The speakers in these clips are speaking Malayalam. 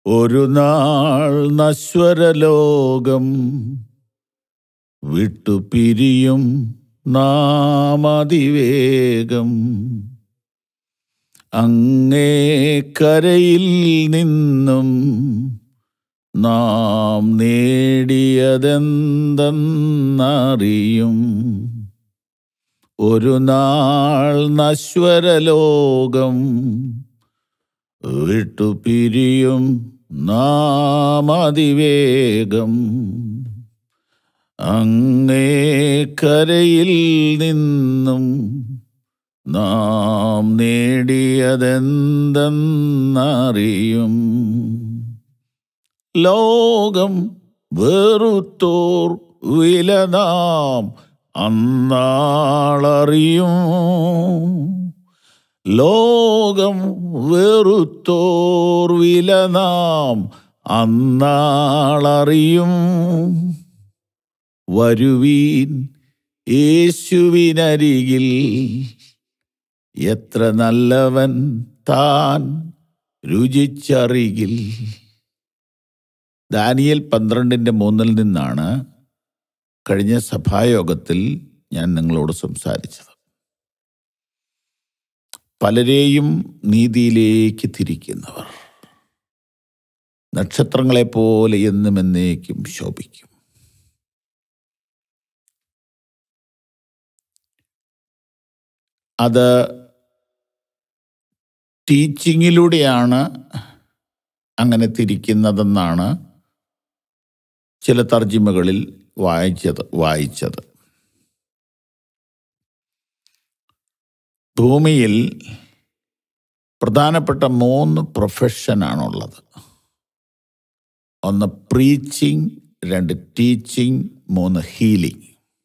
ഒരു നാൾ നശ്വരലോകം വിട്ടുപിരിയും നാം അതിവേഗം അങ്ങേ കരയിൽ നിന്നും നാം നേടിയതെന്തെന്നറിയും ഒരു നാൾ നശ്വരലോകം വിട്ടുപിരിയും നാം അതിവേഗം അങ്ങേ കരയിൽ നിന്നും നാം നേടിയതെന്തെന്നറിയും ലോകം വെറുത്തോർ വില നാം അന്നാളറിയും ലോകം വെറുത്തോർ വില നാം അന്നാളറിയും വരുവീൻ യേശുവിനരികിൽ എത്ര നല്ലവൻ താൻ രുചിച്ചറികിൽ ദാനിയൽ പന്ത്രണ്ടിൻ്റെ മൂന്നിൽ നിന്നാണ് കഴിഞ്ഞ സഭായോഗത്തിൽ ഞാൻ നിങ്ങളോട് സംസാരിച്ചത് പലരെയും നീതിയിലേക്ക് തിരിക്കുന്നവർ നക്ഷത്രങ്ങളെപ്പോലെ എന്നും എന്നേക്കും ശോഭിക്കും അത് ടീച്ചിങ്ങിലൂടെയാണ് അങ്ങനെ തിരിക്കുന്നതെന്നാണ് ചില തർജിമകളിൽ വായിച്ചത് വായിച്ചത് ഭൂമിയിൽ പ്രധാനപ്പെട്ട മൂന്ന് പ്രൊഫഷനാണുള്ളത് ഒന്ന് പ്രീച്ചിങ് രണ്ട് ടീച്ചിങ് മൂന്ന് ഹീലിംഗ്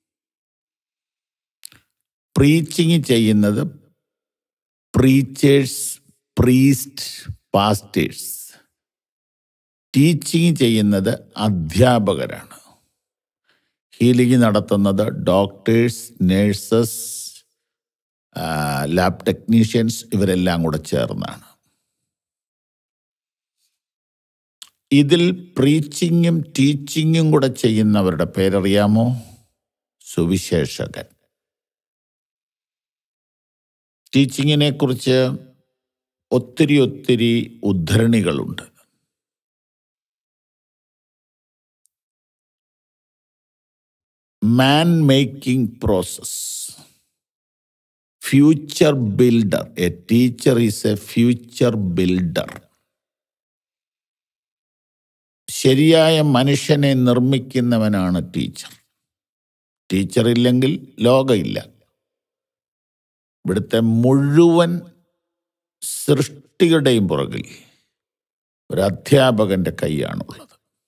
പ്രീച്ചിങ് ചെയ്യുന്നത് പ്രീച്ചേഴ്സ് പ്രീസ്റ്റ് പാസ്റ്റേഴ്സ് ടീച്ചിങ് ചെയ്യുന്നത് അധ്യാപകരാണ് ഹീലിംഗ് നടത്തുന്നത് ഡോക്ടേഴ്സ് നേഴ്സസ് ലാബ് ടെക്നീഷ്യൻസ് ഇവരെല്ലാം കൂടെ ചേർന്നാണ് ഇതിൽ പ്രീച്ചിങ്ങും ടീച്ചിങ്ങും കൂടെ ചെയ്യുന്നവരുടെ പേരറിയാമോ സുവിശേഷകൻ ടീച്ചിങ്ങിനെ കുറിച്ച് ഒത്തിരി ഒത്തിരി ഉദ്ധരണികളുണ്ട് man making process future builder a teacher is a future builder ശരിയായ മനുഷ്യനെ നിർമ്മിക്കുന്നവനാണ് ടീച്ചർ ടീച്ചർ ഇല്ലെങ്കിൽ ലോകമില്ല ഇവിടുത്തെ മുഴുവൻ സൃഷ്ടിയുടെയും പുറകിൽ ഒരു അധ്യാപകന്റെ കൈയാണുള്ളത്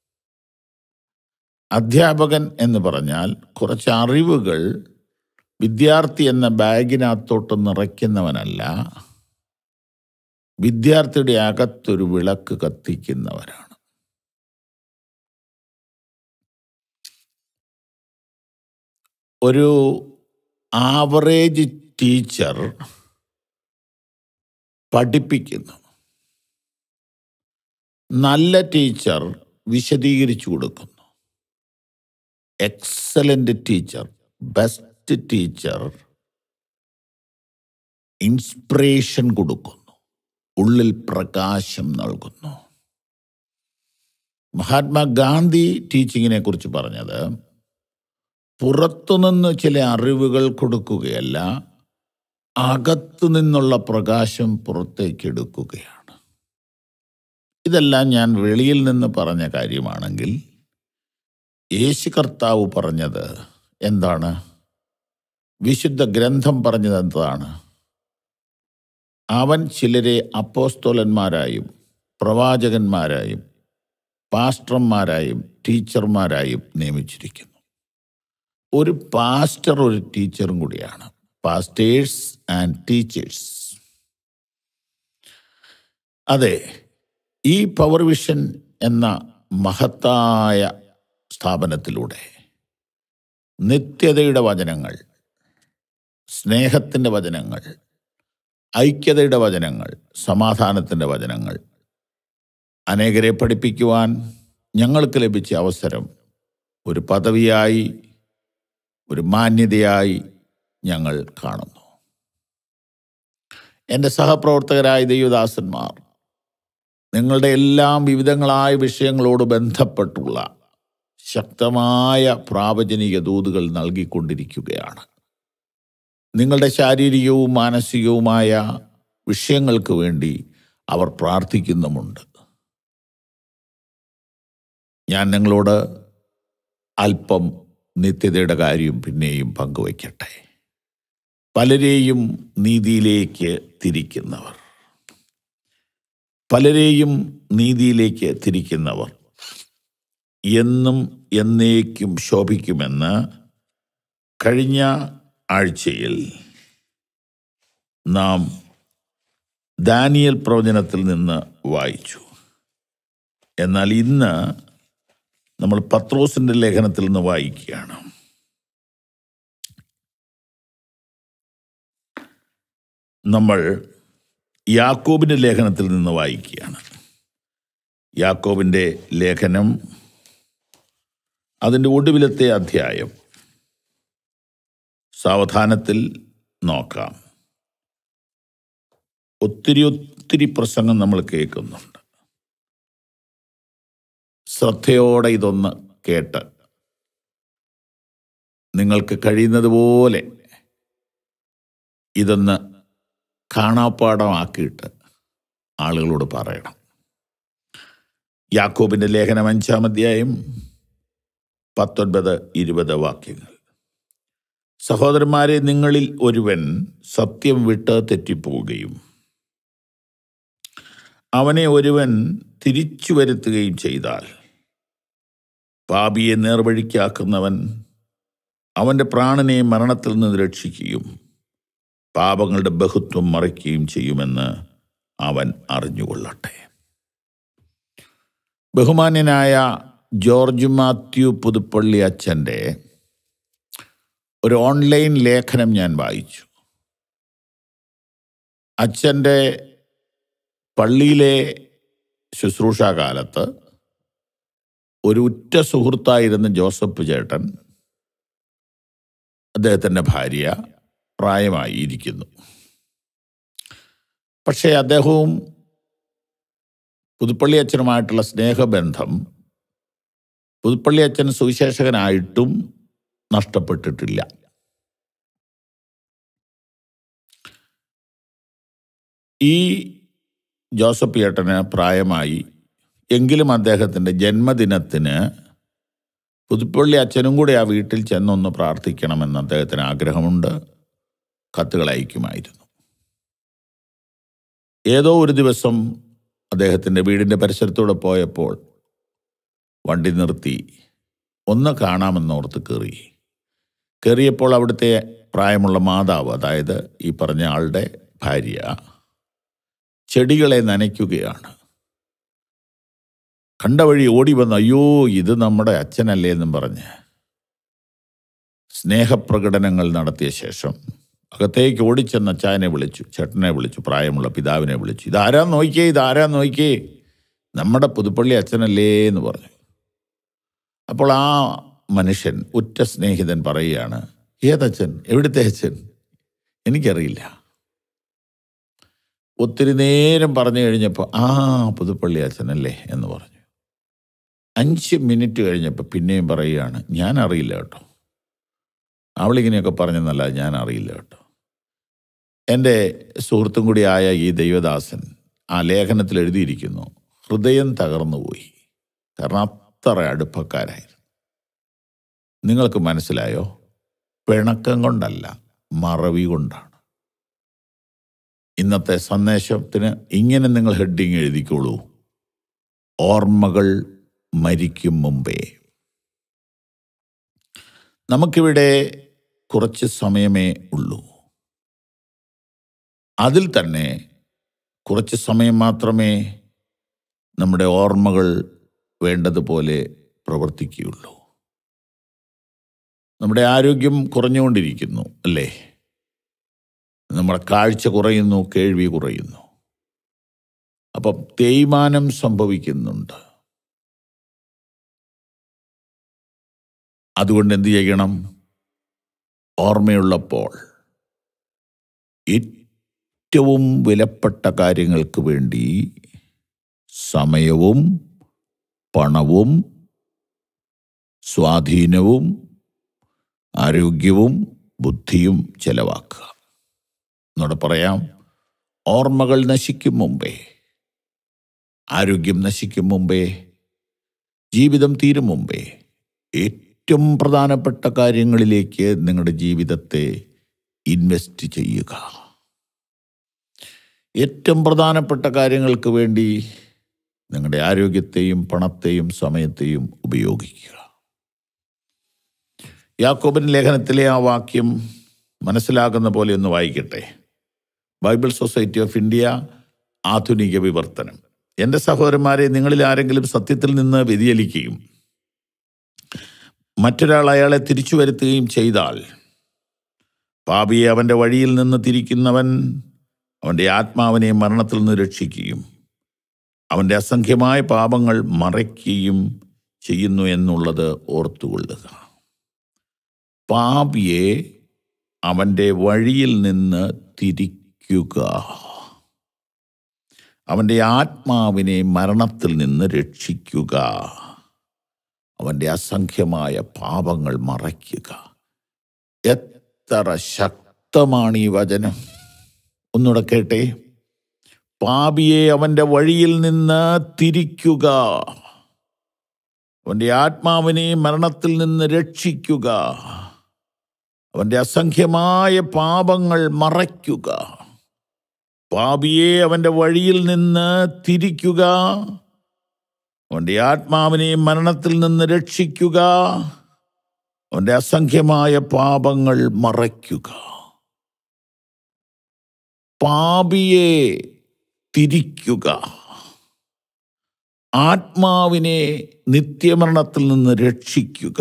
അധ്യാപകൻ എന്ന് പറഞ്ഞാൽ കുറച്ച് അറിവുകൾ വിദ്യാർത്ഥി എന്ന ബാഗിനകത്തോട്ട് നിറയ്ക്കുന്നവനല്ല വിദ്യാർത്ഥിയുടെ അകത്തൊരു വിളക്ക് കത്തിക്കുന്നവരാണ് ഒരു ആവറേജ് ടീച്ചർ പഠിപ്പിക്കുന്നു നല്ല ടീച്ചർ വിശദീകരിച്ചു കൊടുക്കുന്നു excellent teacher best teacher inspiration കൊടുക്കുന്നു ഉള്ളിൽ പ്രകാശം നൽകുന്നു മഹാത്മാഗാന്ധി ടീച്ചിങ്ങിനെ കുറിച്ച് പറഞ്ഞത് പുറത്തുനിന്ന് ചില അറിവുകൾ കൊടുക്കുകയല്ല അകത്തു നിന്നുള്ള പ്രകാശം പുറത്തേക്ക് എടുക്കുകയാണ് ഇതെല്ലാം ഞാൻ വെളിയിൽ നിന്ന് പറഞ്ഞ കാര്യമാണെങ്കിൽ യേശു കർത്താവ് പറഞ്ഞത് എന്താണ് വിശുദ്ധ ഗ്രന്ഥം പറഞ്ഞത് എന്താണ് അവൻ ചിലരെ അപ്പോസ്തോലന്മാരായും പ്രവാചകന്മാരായും പാസ്റ്റർമാരായും ടീച്ചർമാരായും നിയമിച്ചിരിക്കുന്നു ഒരു പാസ്റ്റർ ഒരു ടീച്ചറും കൂടിയാണ് പാസ്റ്റേഴ്സ് ആൻഡ് ടീച്ചേഴ്സ് അതെ ഈ പവർ വിഷൻ എന്ന മഹത്തായ സ്ഥാപനത്തിലൂടെ നിത്യതയുടെ വചനങ്ങൾ സ്നേഹത്തിൻ്റെ വചനങ്ങൾ ഐക്യതയുടെ വചനങ്ങൾ സമാധാനത്തിൻ്റെ വചനങ്ങൾ അനേകരെ പഠിപ്പിക്കുവാൻ ഞങ്ങൾക്ക് ലഭിച്ച അവസരം ഒരു പദവിയായി ഒരു മാന്യതയായി ഞങ്ങൾ കാണുന്നു എൻ്റെ സഹപ്രവർത്തകരായ ദൈവദാസന്മാർ നിങ്ങളുടെ എല്ലാം വിവിധങ്ങളായ വിഷയങ്ങളോട് ബന്ധപ്പെട്ടുള്ള ശക്തമായ പ്രാവചനിക ദൂതുകൾ നൽകിക്കൊണ്ടിരിക്കുകയാണ് നിങ്ങളുടെ ശാരീരികവും മാനസികവുമായ വിഷയങ്ങൾക്ക് വേണ്ടി അവർ പ്രാർത്ഥിക്കുന്നുമുണ്ട് ഞാൻ നിങ്ങളോട് അല്പം നിത്യതയുടെ കാര്യം പിന്നെയും പങ്കുവയ്ക്കട്ടെ പലരെയും നീതിയിലേക്ക് തിരിക്കുന്നവർ പലരെയും നീതിയിലേക്ക് തിരിക്കുന്നവർ എന്നും എന്നേക്കും ശോഭിക്കുമെന്ന് കഴിഞ്ഞ ആഴ്ചയിൽ നാം ദാനിയൽ പ്രവചനത്തിൽ നിന്ന് വായിച്ചു എന്നാൽ ഇന്ന് നമ്മൾ പത്രോസിന്റെ ലേഖനത്തിൽ നിന്ന് വായിക്കുകയാണ് നമ്മൾ യാക്കോബിന്റെ ലേഖനത്തിൽ നിന്ന് വായിക്കുകയാണ് യാക്കോബിന്റെ ലേഖനം അതിൻ്റെ ഒടുവിലത്തെ അധ്യായം സാവധാനത്തിൽ നോക്കാം ഒത്തിരി ഒത്തിരി പ്രസംഗം നമ്മൾ കേൾക്കുന്നുണ്ട് ശ്രദ്ധയോടെ ഇതൊന്ന് കേട്ട് നിങ്ങൾക്ക് കഴിയുന്നത് പോലെ ഇതൊന്ന് കാണാപ്പാടമാക്കിയിട്ട് ആളുകളോട് പറയണം യാക്കോബിന്റെ ലേഖനം അഞ്ചാം അധ്യായം പത്തൊൻപത് ഇരുപത് വാക്യങ്ങൾ സഹോദരന്മാരെ നിങ്ങളിൽ ഒരുവൻ സത്യം വിട്ട് തെറ്റിപ്പോവുകയും അവനെ ഒരുവൻ തിരിച്ചു വരുത്തുകയും ചെയ്താൽ പാപിയെ നേർവഴിക്കാക്കുന്നവൻ അവൻ്റെ പ്രാണനെ മരണത്തിൽ നിന്ന് രക്ഷിക്കുകയും പാപങ്ങളുടെ ബഹുത്വം മറയ്ക്കുകയും ചെയ്യുമെന്ന് അവൻ അറിഞ്ഞുകൊള്ളട്ടെ ബഹുമാന്യനായ ജോർജ് മാത്യു പുതുപ്പള്ളി അച്ഛൻ്റെ ഒരു ഓൺലൈൻ ലേഖനം ഞാൻ വായിച്ചു അച്ഛൻ്റെ പള്ളിയിലെ ശുശ്രൂഷാകാലത്ത് ഒരു ഉറ്റ സുഹൃത്തായിരുന്ന ജോസഫ് ചേട്ടൻ അദ്ദേഹത്തിൻ്റെ ഭാര്യ പ്രായമായി ഇരിക്കുന്നു പക്ഷേ അദ്ദേഹവും പുതുപ്പള്ളി അച്ഛനുമായിട്ടുള്ള സ്നേഹബന്ധം പുതുപ്പള്ളി അച്ഛൻ സുവിശേഷകനായിട്ടും നഷ്ടപ്പെട്ടിട്ടില്ല ഈ ജോസഫ് ചേട്ടന് പ്രായമായി എങ്കിലും അദ്ദേഹത്തിൻ്റെ ജന്മദിനത്തിന് പുതുപ്പള്ളി അച്ഛനും കൂടെ ആ വീട്ടിൽ ചെന്നൊന്ന് പ്രാർത്ഥിക്കണമെന്ന് അദ്ദേഹത്തിന് ആഗ്രഹമുണ്ട് കത്തുകൾ അയക്കുമായിരുന്നു ഏതോ ഒരു ദിവസം അദ്ദേഹത്തിൻ്റെ വീടിൻ്റെ പരിസരത്തൂടെ പോയപ്പോൾ വണ്ടി നിർത്തി ഒന്ന് കാണാമെന്നോർത്ത് കയറി കയറിയപ്പോൾ അവിടുത്തെ പ്രായമുള്ള മാതാവ് അതായത് ഈ പറഞ്ഞ ആളുടെ ഭാര്യ ചെടികളെ നനയ്ക്കുകയാണ് കണ്ട വഴി ഓടി വന്ന് അയ്യോ ഇത് നമ്മുടെ അച്ഛനല്ലേ എന്നും പറഞ്ഞ് സ്നേഹപ്രകടനങ്ങൾ നടത്തിയ ശേഷം അകത്തേക്ക് ഓടിച്ചെന്ന് അച്ചായനെ വിളിച്ചു ചേട്ടനെ വിളിച്ചു പ്രായമുള്ള പിതാവിനെ വിളിച്ചു ഇതാരാ നോക്കിയേ ഇതാരാ നോക്കിയേ നമ്മുടെ പുതുപ്പള്ളി അച്ഛനല്ലേ എന്ന് പറഞ്ഞു അപ്പോൾ ആ മനുഷ്യൻ ഉറ്റ സ്നേഹിതൻ പറയുകയാണ് ഏതച്ഛൻ എവിടുത്തെ അച്ഛൻ എനിക്കറിയില്ല ഒത്തിരി നേരം പറഞ്ഞു കഴിഞ്ഞപ്പോൾ ആ പുതുപ്പള്ളി അച്ഛനല്ലേ എന്ന് പറഞ്ഞു അഞ്ച് മിനിറ്റ് കഴിഞ്ഞപ്പോൾ പിന്നെയും പറയുകയാണ് ഞാൻ അറിയില്ല കേട്ടോ അവളിങ്ങനെയൊക്കെ പറഞ്ഞെന്നല്ല ഞാൻ അറിയില്ല കേട്ടോ എൻ്റെ സുഹൃത്തും കൂടിയായ ഈ ദൈവദാസൻ ആ ലേഖനത്തിൽ എഴുതിയിരിക്കുന്നു ഹൃദയം തകർന്നുപോയി കാരണം അത്ര അടുപ്പക്കാരായിരുന്നു നിങ്ങൾക്ക് മനസ്സിലായോ പിണക്കം കൊണ്ടല്ല മറവി കൊണ്ടാണ് ഇന്നത്തെ സന്ദേശത്തിന് ഇങ്ങനെ നിങ്ങൾ ഹെഡിങ് എഴുതിക്കോളൂ ഓർമ്മകൾ മരിക്കും മുമ്പേ നമുക്കിവിടെ കുറച്ച് സമയമേ ഉള്ളൂ അതിൽ തന്നെ കുറച്ച് സമയം മാത്രമേ നമ്മുടെ ഓർമ്മകൾ വേണ്ടതുപോലെ പ്രവർത്തിക്കുകയുള്ളൂ നമ്മുടെ ആരോഗ്യം കുറഞ്ഞുകൊണ്ടിരിക്കുന്നു അല്ലേ നമ്മുടെ കാഴ്ച കുറയുന്നു കേൾവി കുറയുന്നു അപ്പം തേയ്മാനം സംഭവിക്കുന്നുണ്ട് അതുകൊണ്ട് എന്ത് ചെയ്യണം ഓർമ്മയുള്ളപ്പോൾ ഏറ്റവും വിലപ്പെട്ട കാര്യങ്ങൾക്ക് വേണ്ടി സമയവും പണവും സ്വാധീനവും ആരോഗ്യവും ബുദ്ധിയും ചെലവാക്കുക എന്നോട് പറയാം ഓർമ്മകൾ നശിക്കും മുമ്പേ ആരോഗ്യം നശിക്കും മുമ്പേ ജീവിതം തീരും മുമ്പേ ഏറ്റവും പ്രധാനപ്പെട്ട കാര്യങ്ങളിലേക്ക് നിങ്ങളുടെ ജീവിതത്തെ ഇൻവെസ്റ്റ് ചെയ്യുക ഏറ്റവും പ്രധാനപ്പെട്ട കാര്യങ്ങൾക്ക് വേണ്ടി നിങ്ങളുടെ ആരോഗ്യത്തെയും പണത്തെയും സമയത്തെയും ഉപയോഗിക്കുക യാക്കോബിൻ ലേഖനത്തിലെ ആ വാക്യം മനസ്സിലാകുന്ന പോലെ ഒന്ന് വായിക്കട്ടെ ബൈബിൾ സൊസൈറ്റി ഓഫ് ഇന്ത്യ ആധുനിക വിവർത്തനം എൻ്റെ സഹോദരന്മാരെ നിങ്ങളിൽ ആരെങ്കിലും സത്യത്തിൽ നിന്ന് വ്യതിചലിക്കുകയും മറ്റൊരാൾ അയാളെ തിരിച്ചു വരുത്തുകയും ചെയ്താൽ പാപിയെ അവൻ്റെ വഴിയിൽ നിന്ന് തിരിക്കുന്നവൻ അവൻ്റെ ആത്മാവിനെ മരണത്തിൽ നിന്ന് രക്ഷിക്കുകയും അവൻ്റെ അസംഖ്യമായ പാപങ്ങൾ മറയ്ക്കുകയും ചെയ്യുന്നു എന്നുള്ളത് ഓർത്തുകൊള്ളുക പാപിയെ അവൻ്റെ വഴിയിൽ നിന്ന് തിരിക്കുക അവൻ്റെ ആത്മാവിനെ മരണത്തിൽ നിന്ന് രക്ഷിക്കുക അവൻ്റെ അസംഖ്യമായ പാപങ്ങൾ മറയ്ക്കുക എത്ര ശക്തമാണ് ഈ വചനം ഒന്നുകൂടെ കേട്ടെ പാപിയെ അവൻ്റെ വഴിയിൽ നിന്ന് തിരിക്കുക അവൻ്റെ ആത്മാവിനെ മരണത്തിൽ നിന്ന് രക്ഷിക്കുക അവൻ്റെ അസംഖ്യമായ പാപങ്ങൾ മറയ്ക്കുക പാപിയെ അവൻ്റെ വഴിയിൽ നിന്ന് തിരിക്കുക അവൻ്റെ ആത്മാവിനെ മരണത്തിൽ നിന്ന് രക്ഷിക്കുക അവൻ്റെ അസംഖ്യമായ പാപങ്ങൾ മറയ്ക്കുക പാപിയെ തിരിക്കുക ആത്മാവിനെ നിത്യമരണത്തിൽ നിന്ന് രക്ഷിക്കുക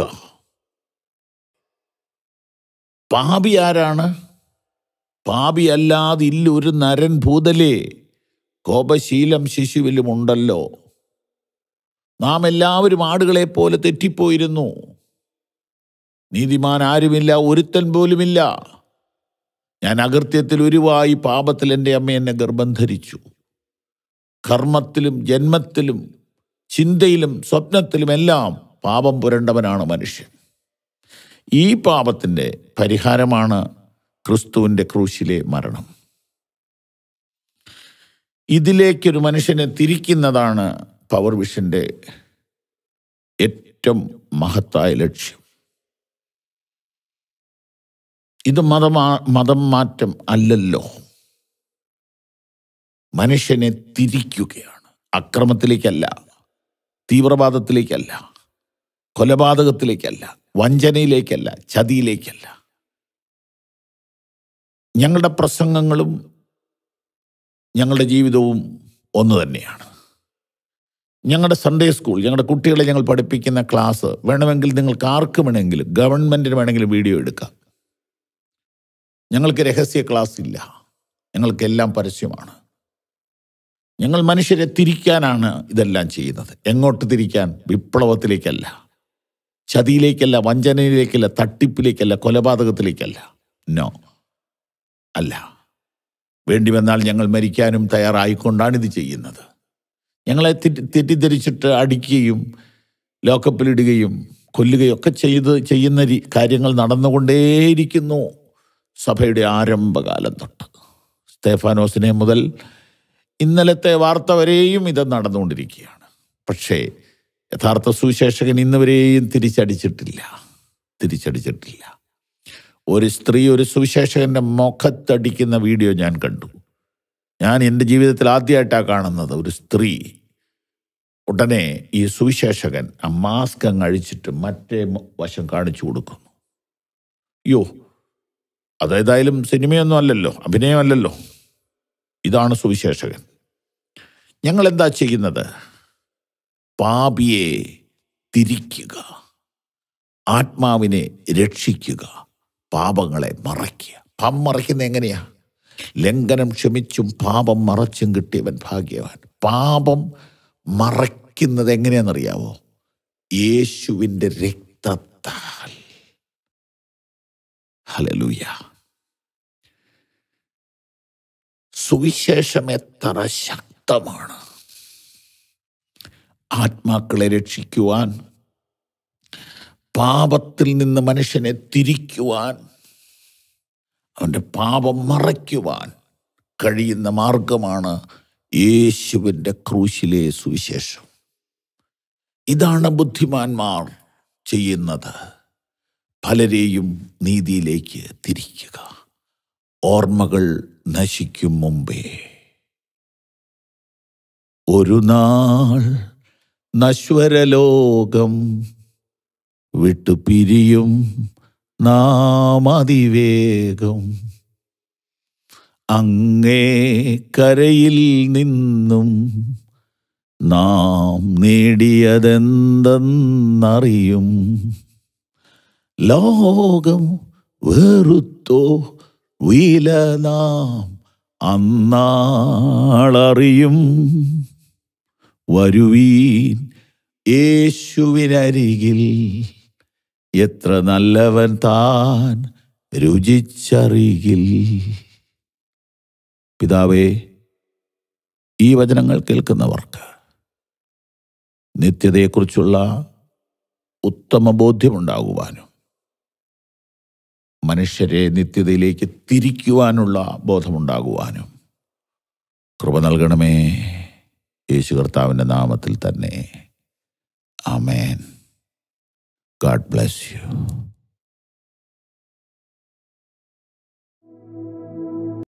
പാപി ആരാണ് പാപി അല്ലാതെ ഇല്ലൊരു നരൻ ഭൂതലേ കോപശീലം ശിശുവിലും ഉണ്ടല്ലോ നാം എല്ലാവരും ആടുകളെ പോലെ തെറ്റിപ്പോയിരുന്നു നീതിമാൻ ആരുമില്ല ഒരുത്തൻ പോലുമില്ല ഞാൻ അകൃത്യത്തിൽ ഉരുവായി പാപത്തിൽ എൻ്റെ അമ്മ എന്നെ ഗർഭം ധരിച്ചു കർമ്മത്തിലും ജന്മത്തിലും ചിന്തയിലും സ്വപ്നത്തിലുമെല്ലാം പാപം പുരണ്ടവനാണ് മനുഷ്യൻ ഈ പാപത്തിൻ്റെ പരിഹാരമാണ് ക്രിസ്തുവിൻ്റെ ക്രൂശിലെ മരണം ഇതിലേക്കൊരു മനുഷ്യനെ തിരിക്കുന്നതാണ് പവർ വിഷന്റെ ഏറ്റവും മഹത്തായ ലക്ഷ്യം ഇത് മതമാ മതം മാറ്റം അല്ലല്ലോ മനുഷ്യനെ തിരിക്കുകയാണ് അക്രമത്തിലേക്കല്ല തീവ്രവാദത്തിലേക്കല്ല കൊലപാതകത്തിലേക്കല്ല വഞ്ചനയിലേക്കല്ല ചതിയിലേക്കല്ല ഞങ്ങളുടെ പ്രസംഗങ്ങളും ഞങ്ങളുടെ ജീവിതവും ഒന്ന് തന്നെയാണ് ഞങ്ങളുടെ സൺഡേ സ്കൂൾ ഞങ്ങളുടെ കുട്ടികളെ ഞങ്ങൾ പഠിപ്പിക്കുന്ന ക്ലാസ് വേണമെങ്കിൽ നിങ്ങൾക്ക് ആർക്ക് വേണമെങ്കിലും ഗവൺമെൻറ്റിന് വേണമെങ്കിലും വീഡിയോ എടുക്കാം ഞങ്ങൾക്ക് രഹസ്യ ക്ലാസ് ഇല്ല ഞങ്ങൾക്കെല്ലാം പരസ്യമാണ് ഞങ്ങൾ മനുഷ്യരെ തിരിക്കാനാണ് ഇതെല്ലാം ചെയ്യുന്നത് എങ്ങോട്ട് തിരിക്കാൻ വിപ്ലവത്തിലേക്കല്ല ചതിയിലേക്കല്ല വഞ്ചനയിലേക്കല്ല തട്ടിപ്പിലേക്കല്ല കൊലപാതകത്തിലേക്കല്ല നോ അല്ല വേണ്ടി വന്നാൽ ഞങ്ങൾ മരിക്കാനും തയ്യാറായിക്കൊണ്ടാണ് ഇത് ചെയ്യുന്നത് ഞങ്ങളെ തെറ്റി തെറ്റിദ്ധരിച്ചിട്ട് അടിക്കുകയും ലോക്കപ്പിലിടുകയും കൊല്ലുകയും ഒക്കെ ചെയ്ത് ചെയ്യുന്ന രീ- കാര്യങ്ങൾ നടന്നുകൊണ്ടേയിരിക്കുന്നു സഭയുടെ ആരംഭകാലം തൊട്ട് സ്തേഫാനോസിനെ മുതൽ ഇന്നലത്തെ വാർത്ത വരെയും ഇത് നടന്നുകൊണ്ടിരിക്കുകയാണ് പക്ഷേ യഥാർത്ഥ സുവിശേഷകൻ ഇന്ന് വരെയും തിരിച്ചടിച്ചിട്ടില്ല തിരിച്ചടിച്ചിട്ടില്ല ഒരു സ്ത്രീ ഒരു സുവിശേഷകന്റെ മുഖത്തടിക്കുന്ന വീഡിയോ ഞാൻ കണ്ടു ഞാൻ എൻ്റെ ജീവിതത്തിൽ ആദ്യമായിട്ടാണ് കാണുന്നത് ഒരു സ്ത്രീ ഉടനെ ഈ സുവിശേഷകൻ ആ മാസ്ക് അങ്ങ് അഴിച്ചിട്ട് മറ്റേ മ- വശം കാണിച്ചു കൊടുക്കുന്നു അയ്യോ അതേതായാലും സിനിമയൊന്നും അല്ലല്ലോ അഭിനയമല്ലല്ലോ ഇതാണ് സുവിശേഷകൻ ഞങ്ങൾ എന്താ ചെയ്യുന്നത് പാപിയെ തിരിക്കുക ആത്മാവിനെ രക്ഷിക്കുക പാപങ്ങളെ മറയ്ക്കുക പാപം മറയ്ക്കുന്നത് എങ്ങനെയാ ലംഘനം ക്ഷമിച്ചും പാപം മറച്ചും കിട്ടിയവൻ ഭാഗ്യവാൻ പാപം മറയ്ക്കുന്നത് എങ്ങനെയാണെന്നറിയാവോ യേശുവിൻ്റെ രക്തത്താൽ ഹലലൂയ സുവിശേഷം എത്ര ശക്തമാണ് ആത്മാക്കളെ രക്ഷിക്കുവാൻ പാപത്തിൽ നിന്ന് മനുഷ്യനെ തിരിക്കുവാൻ അവൻ്റെ പാപം മറയ്ക്കുവാൻ കഴിയുന്ന മാർഗമാണ് യേശുവിൻ്റെ ക്രൂശിലെ സുവിശേഷം ഇതാണ് ബുദ്ധിമാന്മാർ ചെയ്യുന്നത് പലരെയും നീതിയിലേക്ക് തിരിക്കുക ഓർമ്മകൾ നശിക്കും മുമ്പേ ഒരു നാൾ നശ്വരലോകം വിട്ടുപിരിയും നാം അതിവേഗം അങ്ങേ കരയിൽ നിന്നും നാം നേടിയതെന്തെന്നറിയും ലോകം വെറുത്തോ വില നാം അന്നാളറിയും വരുവീൻ യേശുവിനരികിൽ എത്ര നല്ലവൻ താൻ രുചിച്ചറികിൽ പിതാവേ ഈ വചനങ്ങൾ കേൾക്കുന്നവർക്ക് നിത്യതയെക്കുറിച്ചുള്ള ഉത്തമ ബോധ്യമുണ്ടാകുവാനും മനുഷ്യരെ നിത്യതയിലേക്ക് തിരിക്കുവാനുള്ള ബോധമുണ്ടാകുവാനും കൃപ നൽകണമേ യേശു കർത്താവിൻ്റെ നാമത്തിൽ തന്നെ ആമേൻ ഗാഡ് ബ്ലെസ് യു